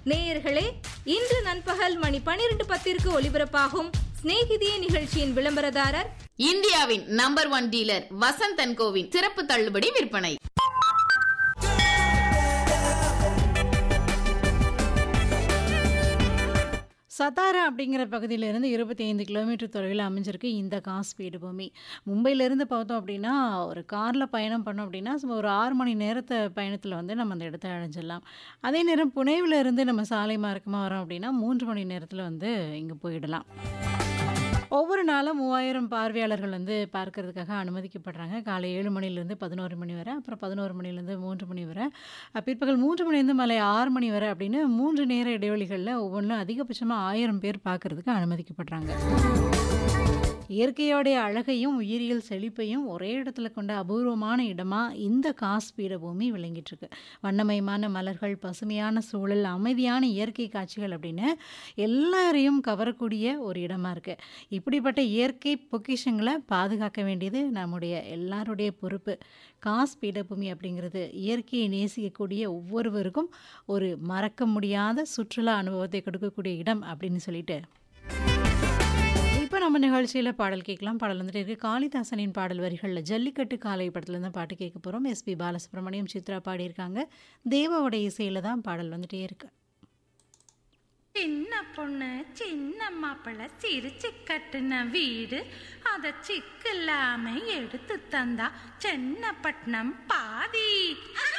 நேயர்களே இன்று நண்பகல் மணி பனிரெண்டு பத்திற்கு ஒலிபரப்பாகும் சிநேகிதியே நிகழ்ச்சியின் விளம்பரதாரர் இந்தியாவின் number one dealer Vasanth and கோவின் சிறப்பு தள்ளுபடி விற்பனை சத்தாரா அப்படிங்கிற பகுதியிலேருந்து இருபத்தி ஐந்து கிலோமீட்டர் தொலைவில் அமைஞ்சிருக்கு இந்த காஸ் வீடு பூமி மும்பையிலேருந்து பார்த்தோம் அப்படின்னா ஒரு காரில் பயணம் பண்ணோம் அப்படின்னா சும்மா ஒரு ஆறு மணி நேரத்தை பயணத்தில் வந்து நம்ம அந்த இடத்த அடைஞ்சிடலாம் அதே நேரம் புனேவில் இருந்து நம்ம சாலை மார்க்கமாக வரோம் அப்படின்னா மூன்று மணி நேரத்தில் வந்து இங்கே போயிடலாம் ஒவ்வொரு நாளும் மூவாயிரம் பார்வையாளர்கள் வந்து பார்க்கறதுக்காக அனுமதிக்கப்படுறாங்க காலை ஏழு மணிலேருந்து பதினோரு மணி வரை அப்புறம் பதினோரு மணிலேருந்து மூன்று மணி வரை அஹ் பிற்பகல் மூன்று மணிலேருந்து மாலை ஆறு மணி வரை அப்படின்னு மூன்று நேர இடைவெளிகளில் ஒவ்வொன்றும் அதிகபட்சமாக ஆயிரம் பேர் பார்க்கறதுக்கு அனுமதிக்கப்படுறாங்க இயற்கையோடைய அழகையும் உயிரியல் செழிப்பையும் ஒரே இடத்துல கொண்ட அபூர்வமான இடமா இந்த காஸ் பீடபூமி விளங்கிட்டு இருக்கு வண்ணமயமான மலர்கள் பசுமையான சூழல் அமைதியான இயற்கை காட்சிகள் அப்படின்னு எல்லாரையும் கவரக்கூடிய ஒரு இடமா இருக்கு இப்படிப்பட்ட இயற்கை பொக்கிஷங்களை பாதுகாக்க வேண்டியது நம்முடைய எல்லாருடைய பொறுப்பு காஸ் பீடபூமி அப்படிங்கிறது இயற்கையை நேசிக்கக்கூடிய ஒவ்வொருவருக்கும் ஒரு மறக்க முடியாத சுற்றுலா அனுபவத்தை கொடுக்கக்கூடிய இடம் அப்படின்னு சொல்லிட்டு இப்போ நம்ம நிகழ்ச்சியில் பாடல் கேட்கலாம் பாடல் வந்துட்டு இருக்கு காளிதாசனின் பாடல் வரிகளில் ஜல்லிக்கட்டு காலை படத்துலேருந்து பாட்டு கேட்க போகிறோம் எஸ்பி பாலசுப்ரமணியம் சித்ரா பாடியிருக்காங்க தேவாவோட இசையில் தான் பாடல் வந்துட்டே இருக்கு சின்ன பொண்ணு சின்ன மாப்பிள்ள சிரிச்சு கட்டுன வீடு அத சிக்கு இல்லாம எடுத்து தந்தா சென்னப்பட்டினம் பாதி